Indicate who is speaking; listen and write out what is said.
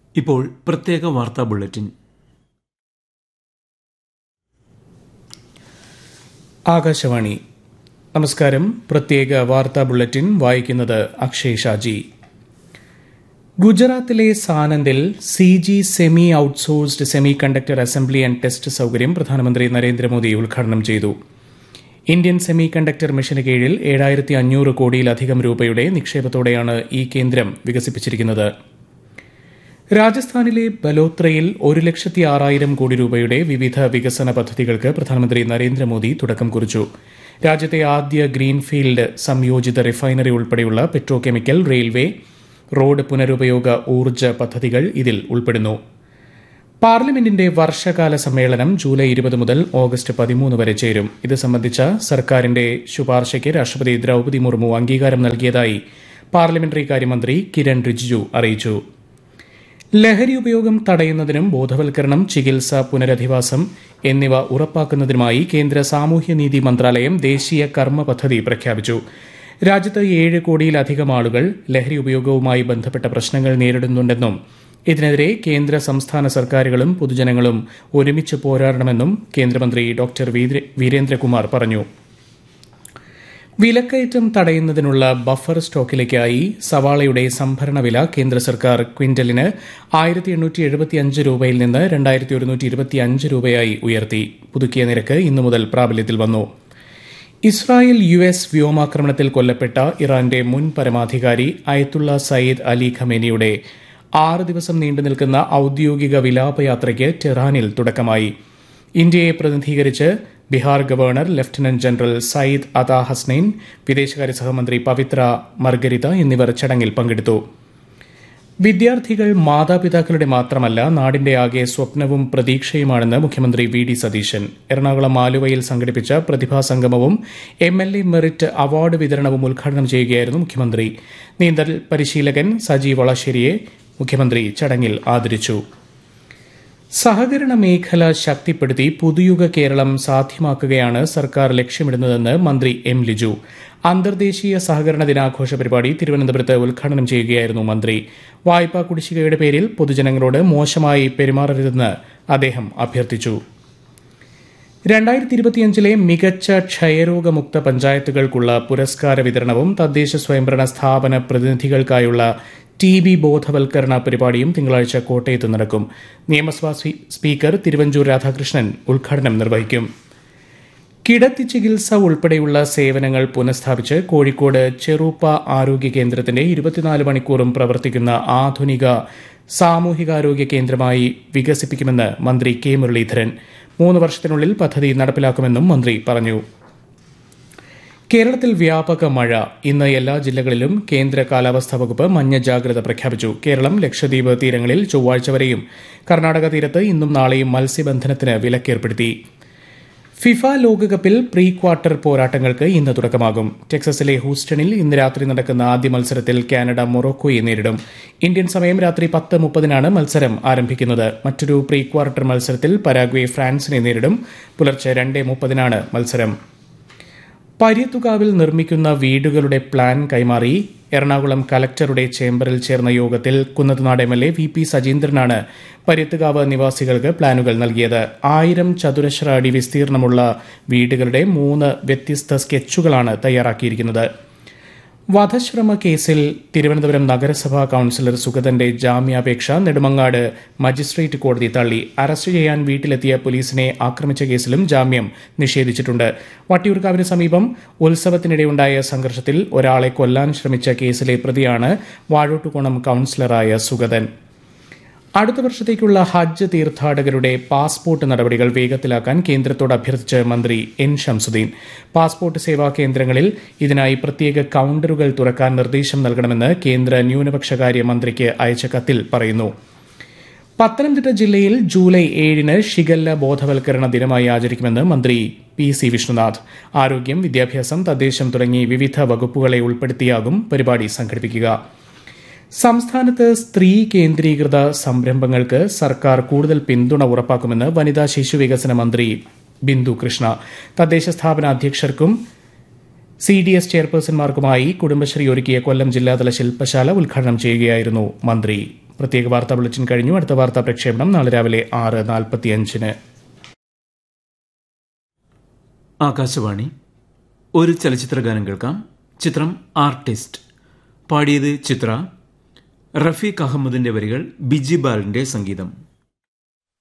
Speaker 1: ഇപ്പോൾ പ്രത്യേക വാർത്താ ബുള്ളറ്റിൻ
Speaker 2: ആകാശവാണി നമസ്കാരം പ്രത്യേക വാർത്താ ബുള്ളറ്റിൻ വായിക്കുന്നത് അക്ഷയ് ഷാജി ഗുജറാത്തിലെ സാനന്ദിൽ C G semi outsourced semiconductor assembly and test സൌകര്യം പ്രധാനമന്ത്രി നരേന്ദ്രമോദി ഉദ്ഘാടനം ചെയ്തു ഇന്ത്യൻ സെമി കണ്ടക്ടർ മിഷന് കീഴിൽ ഏഴായിരത്തി അഞ്ഞൂറ് കോടിയിലധികം രൂപയുടെ നിക്ഷേപത്തോടെയാണ് ഈ കേന്ദ്രം വികസിപ്പിച്ചിരിക്കുന്നത് രാജസ്ഥാനിലെ ബലോത്രയിൽ ഒരു ലക്ഷത്തി ആറായിരം കോടി രൂപയുടെ വിവിധ വികസന പദ്ധതികൾക്ക് പ്രധാനമന്ത്രി നരേന്ദ്രമോദി തുടക്കം കുറിച്ചു രാജ്യത്തെ ആദ്യ ഗ്രീൻഫീൽഡ് സംയോജിത റിഫൈനറി ഉൾപ്പെടെയുള്ള പെട്രോ കെമിക്കൽ റെയിൽവേ റോഡ് പുനരുപയോഗ ഊർജ്ജ പദ്ധതികൾ ഇതിൽ ഉൾപ്പെടുന്നു പാർലമെന്റിന്റെ വർഷകാല സമ്മേളനം ജൂലൈ ഇരുപത് മുതൽ ഓഗസ്റ്റ് പതിമൂന്ന് വരെ ചേരും ഇത് സംബന്ധിച്ച സർക്കാരിന്റെ ശുപാർശയ്ക്ക് രാഷ്ട്രപതി ദ്രൌപതി മുർമു അംഗീകാരം നൽകിയതായി പാർലമെന്ററി കാര്യമന്ത്രി കിരൺ റിജിജു അറിയിച്ചു ലഹരി ഉപയോഗം തടയുന്നതിനും ബോധവൽക്കരണം ചികിത്സ പുനരധിവാസം എന്നിവ ഉറപ്പാക്കുന്നതിനുമായി കേന്ദ്ര സാമൂഹ്യനീതി മന്ത്രാലയം ദേശീയ കർമ്മ പദ്ധതി പ്രഖ്യാപിച്ചു രാജ്യത്ത് ഏഴ് കോടിയിലധികം ആളുകൾ ലഹരി ഉപയോഗവുമായി ബന്ധപ്പെട്ട പ്രശ്നങ്ങൾ നേരിടുന്നുണ്ടെന്നും ഇതിനെതിരെ കേന്ദ്ര സംസ്ഥാന സർക്കാരുകളും പൊതുജനങ്ങളും ഒരുമിച്ച് പോരാടണമെന്നും കേന്ദ്രമന്ത്രി ഡോക്ടർ വീരേന്ദ്രകുമാർ പറഞ്ഞു വിലക്കയറ്റം തടയുന്നതിനുള്ള ബഫർ സ്റ്റോക്കിലേക്കായി സവാളയുടെ സംഭരണ വില കേന്ദ്ര സർക്കാർ ക്വിന്റലിന് ആയിരത്തി എണ്ണൂറ്റി എഴുപത്തിയഞ്ച് രൂപയിൽ നിന്ന് രണ്ടായിരത്തി ഒരുന്നൂറ്റി ഇരുപത്തിയഞ്ച് രൂപയായി ഉയർത്തി പുതുക്കിയ നിരക്ക് ഇന്നു മുതൽ പ്രാബല്യത്തിൽ വന്നു ഇസ്രായേൽ യു എസ് വ്യോമാക്രമണത്തിൽ കൊല്ലപ്പെട്ട ഇറാന്റെ മുൻ പരമാധികാരി അയത്തുള്ള സയ്യിദ് അലി ഖമേനിയുടെ ആറ് ദിവസം നീണ്ടുനിൽക്കുന്ന ഔദ്യോഗിക വിലാപയാത്രയ്ക്ക് ടെഹ്റാനിൽ തുടക്കമായി ഇന്ത്യയെ പ്രതിനിധീകരിച്ച് Bihar governor lieutenant general Syed Ata Hasnain വിദേശകാര്യ സഹമന്ത്രി പവിത്ര മർഗരിത എന്നിവർ ചടങ്ങിൽ പങ്കെടുത്തു വിദ്യാർത്ഥികൾ മാതാപിതാക്കളുടെ മാത്രമല്ല നാടിന്റെ ആകെ സ്വപ്നവും പ്രതീക്ഷയുമാണെന്ന് മുഖ്യമന്ത്രി വി ഡി സതീശൻ എറണാകുളം ആലുവയിൽ സംഘടിപ്പിച്ച പ്രതിഭാസംഗമവും M L A merit award വിതരണവും ഉദ്ഘാടനം ചെയ്യുകയായിരുന്നു മുഖ്യമന്ത്രി നീന്തൽ പരിശീലകൻ സജി വളശ്ശേരിയെ മുഖ്യമന്ത്രി ചടങ്ങിൽ ആദരിച്ചു സഹകരണ മേഖല ശക്തിപ്പെടുത്തി പുതുയുഗ കേരളം സാധ്യമാക്കുകയാണ് സർക്കാർ ലക്ഷ്യമിടുന്നതെന്ന് മന്ത്രി എം ലിജു അന്തർദേശീയ സഹകരണ ദിനാഘോഷ പരിപാടി തിരുവനന്തപുരത്ത് ഉദ്ഘാടനം ചെയ്യുകയായിരുന്നു മന്ത്രി വായ്പാ കുടിശ്ശികയുടെ പേരിൽ പൊതുജനങ്ങളോട് മോശമായി പെരുമാറരുതെന്ന് അദ്ദേഹം അഭ്യർത്ഥിച്ചു രണ്ടായിരത്തി ഇരുപത്തിയഞ്ചിലെ മികച്ച ക്ഷയരോഗമുക്ത പഞ്ചായത്തുകൾക്കുള്ള പുരസ്കാര വിതരണവും തദ്ദേശ സ്വയംഭരണ സ്ഥാപന പ്രതിനിധികൾക്കായുള്ള ടി ബി ബോധവൽക്കരണ പരിപാടിയും തിങ്കളാഴ്ച കോട്ടയത്ത് നടക്കും നിയമസഭാ സ്പീക്കർ തിരുവഞ്ചൂർ രാധാകൃഷ്ണൻ ഉദ്ഘാടനം നിർവഹിക്കും കിടത്തി ചികിത്സ ഉൾപ്പെടെയുള്ള സേവനങ്ങൾ പുനഃസ്ഥാപിച്ച് കോഴിക്കോട് ചെറുപ്പ ആരോഗ്യ കേന്ദ്രത്തിന്റെ ഇരുപത്തിനാല് മണിക്കൂറും പ്രവർത്തിക്കുന്ന ആധുനിക സാമൂഹികാരോഗ്യ കേന്ദ്രമായി വികസിപ്പിക്കുമെന്ന് മന്ത്രി കെ മുരളീധരൻ മൂന്ന് വർഷത്തിനുള്ളിൽ പദ്ധതി നടപ്പിലാക്കുമെന്നും മന്ത്രി പറഞ്ഞു കേരളത്തിൽ വ്യാപക മഴ ഇന്ന് എല്ലാ ജില്ലകളിലും കേന്ദ്ര കാലാവസ്ഥാ വകുപ്പ് മഞ്ഞ ജാഗ്രത പ്രഖ്യാപിച്ചു കേരളം ലക്ഷദ്വീപ് തീരങ്ങളിൽ ചൊവ്വാഴ്ച വരെയും കർണാടക തീരത്ത് ഇന്നും നാളെയും മത്സ്യബന്ധനത്തിന് വിലക്കേർപ്പെടുത്തി ഫിഫ ലോകകപ്പിൽ പ്രീ ക്വാർട്ടർ പോരാട്ടങ്ങൾക്ക് ഇന്ന് തുടക്കമാകും ടെക്സസിലെ ഹൂസ്റ്റണിൽ ഇന്ന് രാത്രി നടക്കുന്ന ആദ്യ മത്സരത്തിൽ കാനഡ മൊറോക്കോയെ നേരിടും ഇന്ത്യൻ സമയം രാത്രി പത്ത് മുപ്പതിനാണ് മത്സരം ആരംഭിക്കുന്നത് മറ്റൊരു പ്രീ ക്വാർട്ടർ മത്സരത്തിൽ പരാഗ്വെ ഫ്രാൻസിനെ നേരിടും പുലർച്ചെ രണ്ട് മുപ്പതിനാണ് മത്സരം പര്യത്തുകാവിൽ നിർമ്മിക്കുന്ന വീടുകളുടെ പ്ലാൻ കൈമാറി എറണാകുളം കലക്ടറുടെ ചേംബറിൽ ചേർന്ന യോഗത്തിൽ Kunnathunad M L A V P സജീന്ദ്രനാണ് പര്യത്തുകാവ് നിവാസികൾക്ക് പ്ലാനുകൾ നൽകിയത് ആയിരം ചതുരശ്ര അടി വിസ്തീർണമുള്ള വീടുകളുടെ മൂന്ന് വ്യത്യസ്ത സ്കെച്ചുകളാണ് തയ്യാറാക്കിയിരിക്കുന്നത് വധശ്രമ കേസിൽ തിരുവനന്തപുരം നഗരസഭാ കൌൺസിലർ സുഗതന്റെ ജാമ്യാപേക്ഷ നെടുമങ്ങാട് മജിസ്ട്രേറ്റ് കോടതി തള്ളി അറസ്റ്റ് ചെയ്യാൻ വീട്ടിലെത്തിയ പോലീസിനെ ആക്രമിച്ച കേസിലും ജാമ്യം നിഷേധിച്ചിട്ടുണ്ട് വട്ടിയൂർക്കാവിന് സമീപം ഉത്സവത്തിനിടെയുണ്ടായ സംഘർഷത്തിൽ ഒരാളെ കൊല്ലാൻ ശ്രമിച്ച കേസിലെ പ്രതിയാണ് വാഴോട്ടുകോണം കൌൺസിലറായ സുഗതൻ അടുത്ത വർഷത്തേക്കുള്ള ഹജ്ജ് തീർത്ഥാടകരുടെ പാസ്പോർട്ട് നടപടികൾ വേഗത്തിലാക്കാൻ കേന്ദ്രത്തോട് അഭ്യർത്ഥിച്ച് മന്ത്രി എൻ ഷംസുദ്ദീൻ പാസ്പോർട്ട് സേവാ കേന്ദ്രങ്ങളിൽ ഇതിനായി പ്രത്യേക കൌണ്ടറുകൾ തുറക്കാൻ നിർദ്ദേശം നൽകണമെന്ന് കേന്ദ്ര ന്യൂനപക്ഷകാര്യ മന്ത്രിക്ക് അയച്ച കത്തിൽ പറയുന്നു പത്തനംതിട്ട ജില്ലയിൽ ജൂലൈ ഏഴിന് ഷിഗല്ല ബോധവൽക്കരണ ദിനമായി ആചരിക്കുമെന്ന് മന്ത്രി പി സി വിഷ്ണുനാഥ് ആരോഗ്യം വിദ്യാഭ്യാസം തദ്ദേശം തുടങ്ങി വിവിധ വകുപ്പുകളെ ഉൾപ്പെടുത്തിയാകും പരിപാടി സംഘടിപ്പിക്കുക സംസ്ഥാനത്ത് സ്ത്രീ കേന്ദ്രീകൃത സംരംഭങ്ങൾക്ക് സർക്കാർ കൂടുതൽ പിന്തുണ ഉറപ്പാക്കുമെന്ന് വനിതാ ശിശു വികസന മന്ത്രി ബിന്ദു കൃഷ്ണ തദ്ദേശ സ്ഥാപന അധ്യക്ഷർക്കും സി ഡി എസ് ചെയർപേഴ്സൺമാർക്കുമായി കുടുംബശ്രീ ഒരുക്കിയ കൊല്ലം ജില്ലാതല ശില്പശാല ഉദ്ഘാടനം ചെയ്യുകയായിരുന്നു മന്ത്രി പ്രത്യേക വാർത്താ ബുള്ളറ്റിൻ കഴിഞ്ഞു അടുത്ത വാർത്താ പ്രക്ഷേപണം നാളെ രാവിലെ ആറ് നാൽപ്പത്തിയഞ്ചിന്
Speaker 1: ആകാശവാണി ഒരു ചലച്ചിത്ര ഗാനം കേൾക്കാം ചിത്രം ആർട്ടിസ്റ്റ് പാടിയത് ചിത്ര റഫീഖ് അഹമ്മദിന്റെ വരികൾ ബിജി ബാലിന്റെ സംഗീതം